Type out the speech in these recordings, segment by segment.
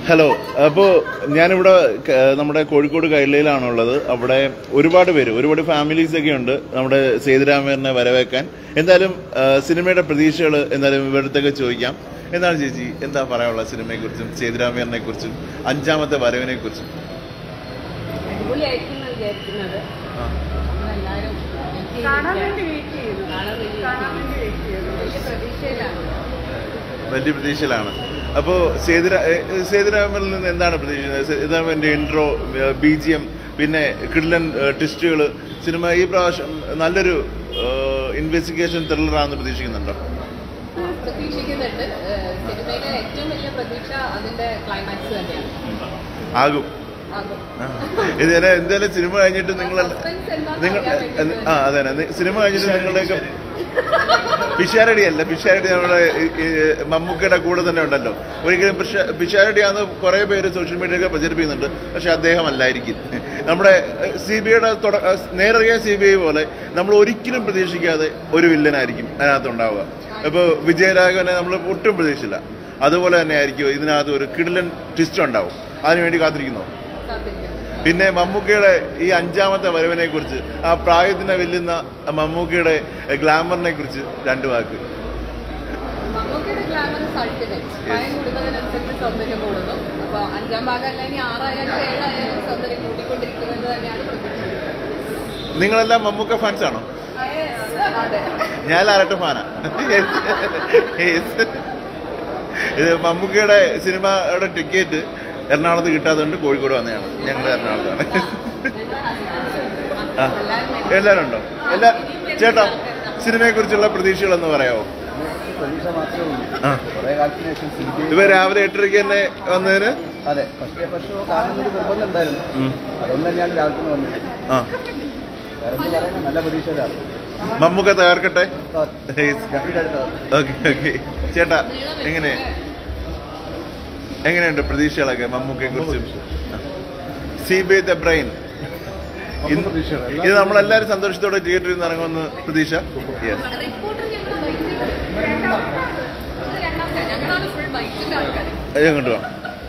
Hello അപ്പോൾ ഞാനിവിടെ ക- നമ്മുടെ കോഴിക്കോട് കൈലയിലാണുള്ളത് അവിടെ ഒരുപാട് പേര് ഒരുപാട് ഫാമിലീസ് ഒക്കെ ഉണ്ട് നമ്മുടെ സേതുരാമേറിനെ വരവേക്കാൻ എന്തായാലും ആ, സിനിമയുടെ പ്രതീക്ഷകൾ എന്തായാലും ഇവിടത്തൊക്കെ ചോദിക്കാം എന്താണ് ചേച്ചി എന്താ പറയാനുള്ളത് സിനിമയെക്കുറിച്ചും സേതുരാമേറിനെ കുറിച്ചും അഞ്ചാമത്തെ വരവിനെ കുറിച്ചും അടിപൊളിയായിരിക്കും എന്നാണ് വിചാരിക്കുന്നത് നമ്മളെല്ലാവരും കാണാൻ വേണ്ടി വെയിറ്റ് ചെയ്തു കാണാൻ വേണ്ടി കാണാൻ വേണ്ടി വെയിറ്റ് ചെയ്തു വലിയ പ്രതീക്ഷയിലാണ് വലിയ പ്രതീക്ഷയിലാണ് അപ്പോൾ സേതുരാ ഏ, സേതുരാമനിൽ നിന്ന് എന്താണ് പ്രതീക്ഷിക്കുന്നത് സേതുരാമന്റെ ഇൻട്രോ ബി ജി എം പിന്നെ കിഡ്ലൻ ട്വിസ്റ്റുകൾ സിനിമ ഈ പ്രാവശ്യം നല്ലൊരു ഇൻവെസ്റ്റിഗേഷൻ ത്രില്ലറാണെന്ന് പ്രതീക്ഷിക്കുന്നുണ്ടോ ആ, പ്രതീക്ഷിക്കുന്നുണ്ട് ഏഹ് സിനിമയിലെ ഏറ്റവും വലിയ പ്രതീക്ഷ അതിന്റെ ക്ലൈമാക്സ് തന്നെയാണ് ആകും ആകും. ആ. ഇത് ഞാൻ എന്തായാലും സിനിമ കഴിഞ്ഞിട്ട് നിങ്ങൾ Suspense എന്താണെന്ന് നിങ്ങൾ അറിയാൻ വേണ്ടി ആ അതെ അതെ സിനിമ കഴിഞ്ഞിട്ട് നിങ്ങളുടെയൊക്കെ പിഷാരടി അല്ല പിഷാരടി നമ്മുടെ ഈ, ഈ, മമ്മൂക്കയുടെ കൂടെ തന്നെ ഉണ്ടല്ലോ ഒരിക്കലും പിഷ- പിഷാരടിയാന്ന് കുറെ പേര് സോഷ്യൽ മീഡിയയൊക്കെ പ്രചരിപ്പിക്കുന്നുണ്ട് പക്ഷെ അദ്ദേഹം അല്ലായിരിക്കും നമ്മുടെ സി ബി ഐയുടെ നേരറിയ സി ബി ഐ പോലെ നമ്മൾ ഒരിക്കലും പ്രതീക്ഷിക്കാതെ ഒരു വില്ലനായിരിക്കും അതിനകത്ത് ഉണ്ടാവുക ഇപ്പോൾ വിജയരാഘവനെ നമ്മൾ ഒട്ടും പ്രതീക്ഷിച്ചില്ല അതുപോലെ തന്നെ ആയിരിക്കും ഇതിനകത്ത് ഒരു കിടിലൻ ട്വിസ്റ്റ് ഉണ്ടാവും അതിനുവേണ്ടി കാത്തിരിക്കുന്നു കാത്തിരിക്കുന്നു. പിന്നെ മമ്മൂക്കയുടെ ഈ അഞ്ചാമത്തെ വരവിനെ കുറിച്ച് ആ പ്രായത്തിനെ വെല്ലുന്ന മമ്മൂക്കയുടെ ഗ്ലാമറിനെ കുറിച്ച് രണ്ട് വാക്ക് മമ്മൂക്കയുടെ ഗ്ലാമറസ് അൾട്ടിമേറ്റ് പ്രായം കൂടുന്നതിനനുസരിച്ച് സൗന്ദര്യം കൂടുന്നു അപ്പൊ അഞ്ചാം ഭാഗം അല്ല ഇനി ആറായാലും ഏഴായാലും സൗന്ദര്യം കൂട്ടിക്കൊണ്ടിരിക്കുന്നത് തന്നെയാണ് പ്രതീക്ഷിക്കുന്നത് നിങ്ങളെല്ലാം മമ്മൂക്ക ഫാൻസ് ആണോ അതെ ഞാൻ ലാലട്ട ഫാനാ ഇത് മമ്മൂക്കയുടെ സിനിമയുടെ ടിക്കറ്റ് എറണാകുളത്ത് കിട്ടാത്തതുകൊണ്ട് കോഴിക്കോട് വന്നതാണ് ഞങ്ങൾ എറണാകുളത്താണ് ആ എല്ലാവരും ഉണ്ടോ എല്ലാ ചേട്ടാ സിനിമയെ കുറിച്ചുള്ള പ്രതീക്ഷകളെന്ന് പറയാമോ പ്രതീക്ഷ മാത്രമേ ഉള്ളൂ ആ കുറെ കാലത്തിന് ശേഷം സിനിമ ഇവ രാവിലെ എട്ടരയ്ക്ക് തന്നെ വന്നതിന് അതെ ഫസ്റ്റ് ഫസ്റ്റ് കാണുന്നൊരു നിർബന്ധം ഉണ്ടായിരുന്നു ഉം. അതുകൊണ്ട് തന്നെയാണ് രാവിലെ തന്നെ വന്നത് ആ വേറെ എന്ത് പറയുന്നത് നല്ല പ്രതീക്ഷയിലാണ് മമ്മൂക്ക തകർക്കട്ടെ ഡെഫിനറ്റായിട്ട് ഓക്കെ ഓക്കെ ചേട്ടാ എങ്ങനെ എങ്ങനെയുണ്ട് പ്രതീക്ഷകളൊക്കെ മമ്മൂക്കയെ കുറിച്ചും C B I the brain ഒന്നും പ്രതീക്ഷയില്ല. ഇത് നമ്മളെല്ലാവരും സന്തോഷത്തോടെ തിയേറ്ററിൽ നിന്ന് ഇറങ്ങുമെന്ന് പ്രതീക്ഷ യെസ് റിപ്പോർട്ടർ ഞങ്ങൾ വൈകിട്ട് രണ്ടാമത്തെ ഞങ്ങളാണ് ഫുൾ വൈകിട്ട് ആൾക്കാർ അത് അങ്ങോട്ട് പോവാം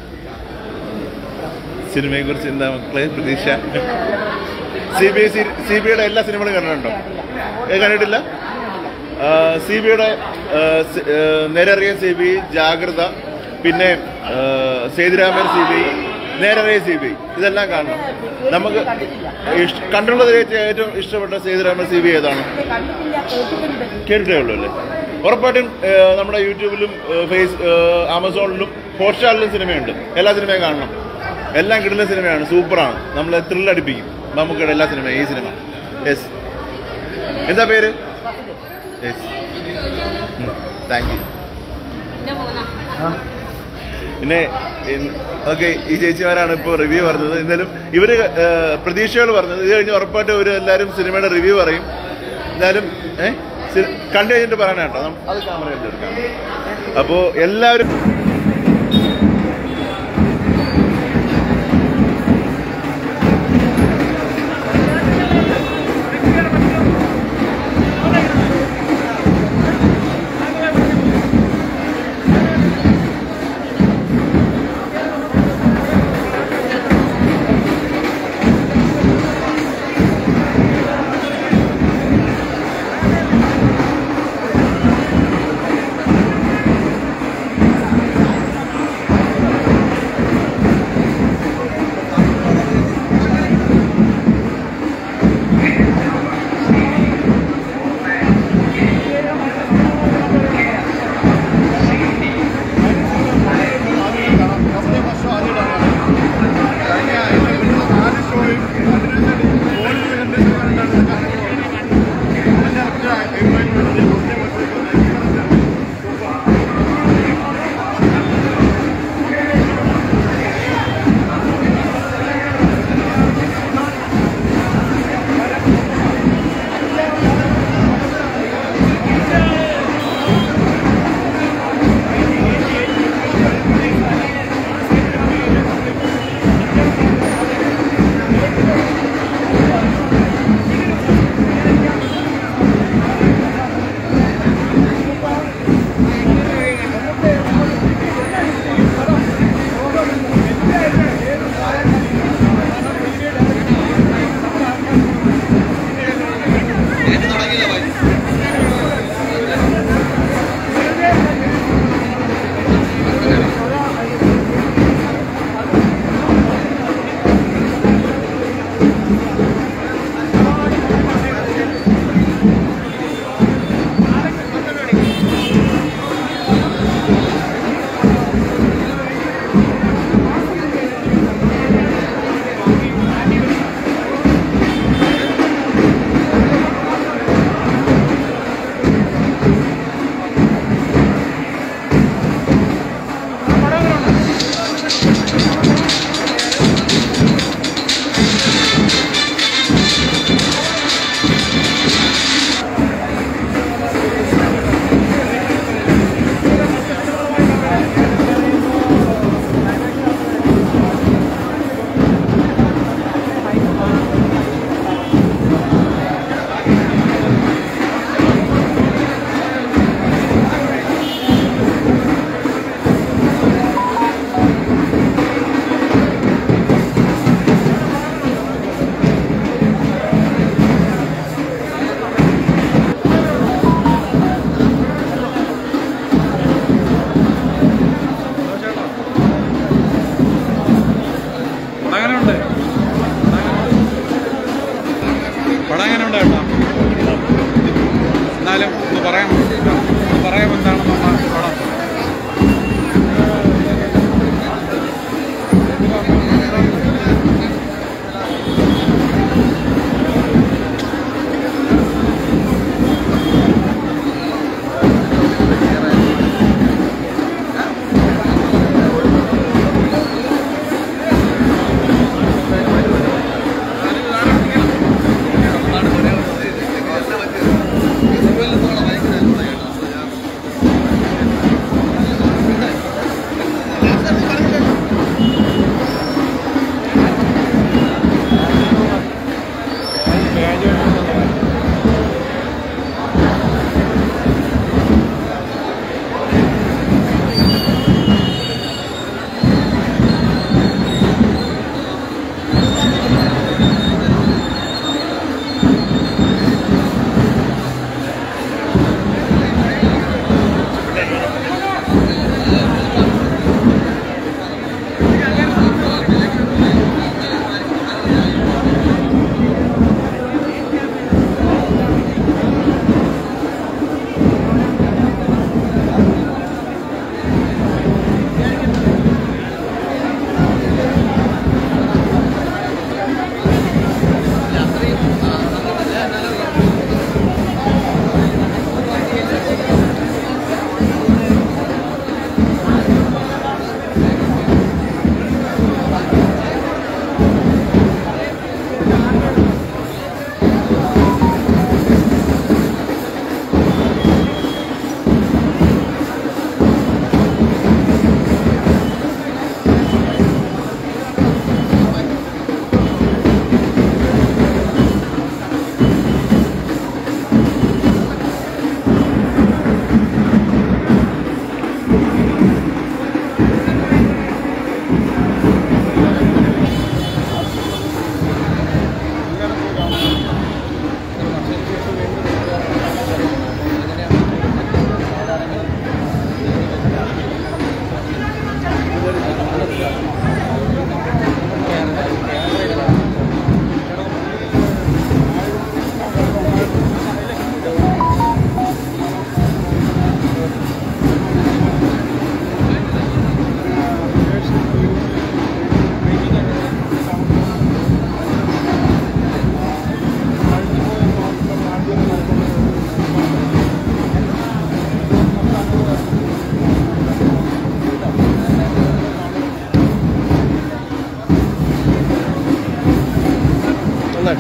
സിനിമയെ കുറിച്ച് എന്താ മക്കളെ പ്രതീക്ഷ C B I C B ഐയുടെ എല്ലാ സിനിമകളും കണ്ടിട്ടുണ്ടോ ഏ, കണ്ടിട്ടില്ല സി ബി ഐയുടെ നേരറിയ സി ബി ഐ ജാഗ്രത പിന്നെ ആ, Sethuraman C B I Nerariya C B I ഇതെല്ലാം കാണണം നമുക്ക് ഇഷ്- കണ്ടുള്ളതിൽ ഏറ്റവും ഏറ്റവും ഇഷ്ടപ്പെട്ട സേതുരാമൻ സി ബി ഐ ഏതാണ് കേട്ടിട്ടേ ഉള്ളൂ അല്ലേ ഉറപ്പായിട്ടും ആ, നമ്മുടെ യൂട്യൂബിലും ആ, ഫേസ് ആ, ആമസോണിലും ഹോട്ട്സ്റ്റാറിലും സിനിമയുണ്ട് എല്ലാ സിനിമയും കാണണം എല്ലാം കിട്ടുന്ന സിനിമയാണ് സൂപ്പറാണ് നമ്മളെ ത്രില്ലടിപ്പിക്കും നമുക്കിടെ എല്ലാ സിനിമയും ഈ സിനിമ യെസ് എന്താ പേര് യെസ് താങ്ക് യു പിന്നെ മോനാ പിന്നെ ഓക്കെ ഈ ചേച്ചിമാരാണ് ഇപ്പോൾ റിവ്യൂ പറഞ്ഞത് എന്നാലും ഇവര് പ്രതീക്ഷകൾ പറഞ്ഞത് ഇത് കഴിഞ്ഞ് ഉറപ്പായിട്ടും ഇവർ എല്ലാവരും സിനിമയുടെ റിവ്യൂ പറയും എന്തായാലും ഏഹ് കണ്ടു കഴിഞ്ഞിട്ട് പറയണ കേട്ടോ നം- അത് ക്യാമറ എടുക്കാം അപ്പോൾ എല്ലാവരും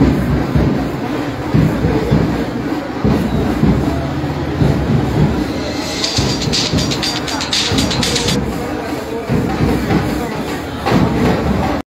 കാണാം